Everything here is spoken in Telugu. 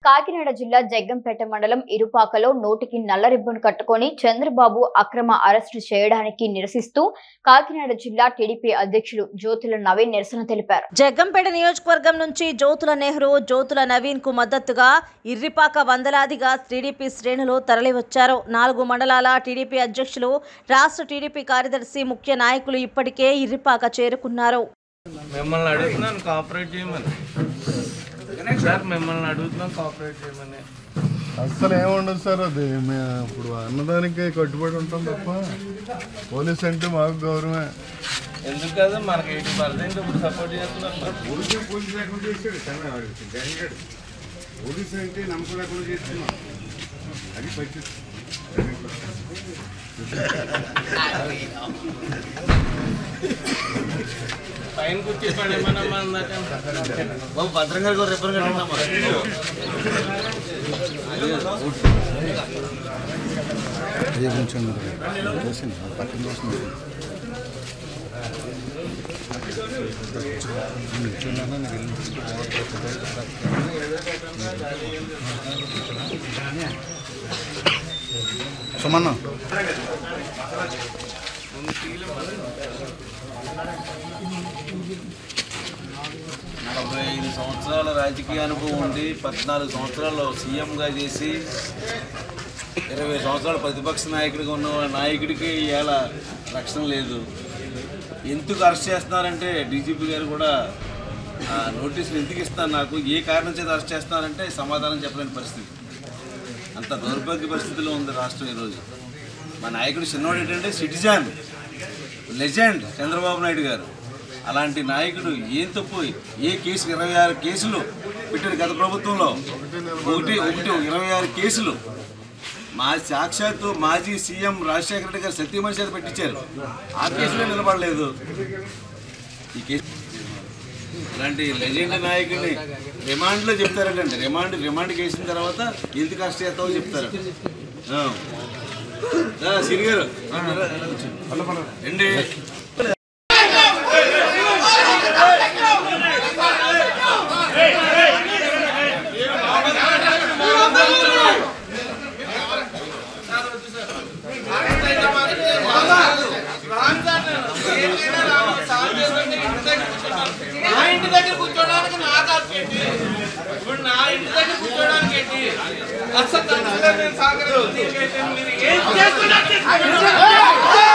కాకినాడ జిల్లా జగ్గంపేట మండలం ఇరుపాకలో నోటికి నల్ల రిబ్బన్ కట్టుకొని చంద్రబాబు అక్రమ అరెస్టు చేయడానికి నిరసిస్తూ కాకినాడ జిల్లా టీడీపీ అధ్యక్షులు జ్యోతుల నవీన్ నిరసన తెలిపారు జగ్గంపేట నియోజకవర్గం నుంచి జ్యోతుల నెహ్రూ జ్యోతుల నవీన్ కు మద్దతుగా ఇర్రిపాక వందలాదిగా టీడీపీ శ్రేణులు తరలివచ్చారు నాలుగు మండలాల టీడీపీ అధ్యక్షులు రాష్ట్ర టీడీపీ కార్యదర్శి ముఖ్య నాయకులు ఇప్పటికే ఇర్రిపాక చేరుకున్నారు మిమ్మల్ని అడుగుతున్నాను కోఆపరేట్ చేయమని సార్ మిమ్మల్ని అడుగుతున్నాను కోఆపరేట్ చేయమని అస్సలు ఏముండదు సార్ అది మే- ఇప్పుడు అన్నదానికి కట్టుబడి ఉంటాం తప్ప పోలీస్ అంటే మాకు గౌరవమే ఎందుకు కదా మనకి ఎయిటీ పర్సెంట్ ఇప్పుడు సపోర్ట్ చేస్తున్నారు మరి. పోలీసు పోలీసు లేకుండా చేశాడు చాలా జగన్ గారు పోలీసు అంటే నమ్మకం లేకుండా చేస్తున్నాం అది పరిస్థితి పైన కూర్చి పడేమనమ్మా అందాక బాబు భద్రం గారికి ఒక రిబ్బన్ కట్టండి సుమన్న నలభై ఐదు సంవత్సరాల రాజకీయ అనుభవం ఉండి పద్నాలుగు సంవత్సరాలు సీఎంగా చేసి ఇరవై సంవత్సరాలు ప్రతిపక్ష నాయకుడిగా ఉన్న నాయకుడికి ఇవాళ రక్షణ లేదు ఎందుకు అరెస్ట్ చేస్తున్నారంటే డీజీపీ గారు కూడా ఆ, నోటీసులు ఎందుకు ఇస్తారు నాకు ఏ కారణం చేత అరెస్ట్ చేస్తున్నారంటే సమాధానం చెప్పలేని పరిస్థితి అంత దౌర్భాగ్య పరిస్థితిలో ఉంది రాష్ట్రం ఈరోజు మా నాయకుడు చిన్నవాడు ఏంటంటే సిటిజన్ లెజెండ్ చంద్రబాబు నాయుడు గారు అలాంటి నాయకుడు ఏం తప్పు ఏ కేసు ఇరవై ఆరు కేసులు పెట్టారు గత ప్రభుత్వంలో ఒకటి ఒకటి ఇరవై ఆరు కేసులు మా సాక్షాత్తు మాజీ సీఎం రాజశేఖర రెడ్డి గారు సత్యమణి చేత పెట్టించారు ఆ కేసులో నిలబడలేదు ఈ కేసు ఇలాంటి లెజెండ్ నాయకుడిని రిమాండ్లో చెప్తారంటే రిమాండ్ రిమాండ్ కేసిన తర్వాత ఎందుకు అరెస్ట్ చేస్తామో చెప్తారు ఆ. రా, సిరి గారు రండి నా ఇంటి దగ్గర కూర్చోడానికి నాకు హక్కు ఏంటి ఇప్పుడు నా ఇంటి దగ్గర కూర్చోడానికి ఏంటి అసలు తప్పకుండా నేను సహకరిస్తాను. మీరు ఏం చేస్తున్నారు?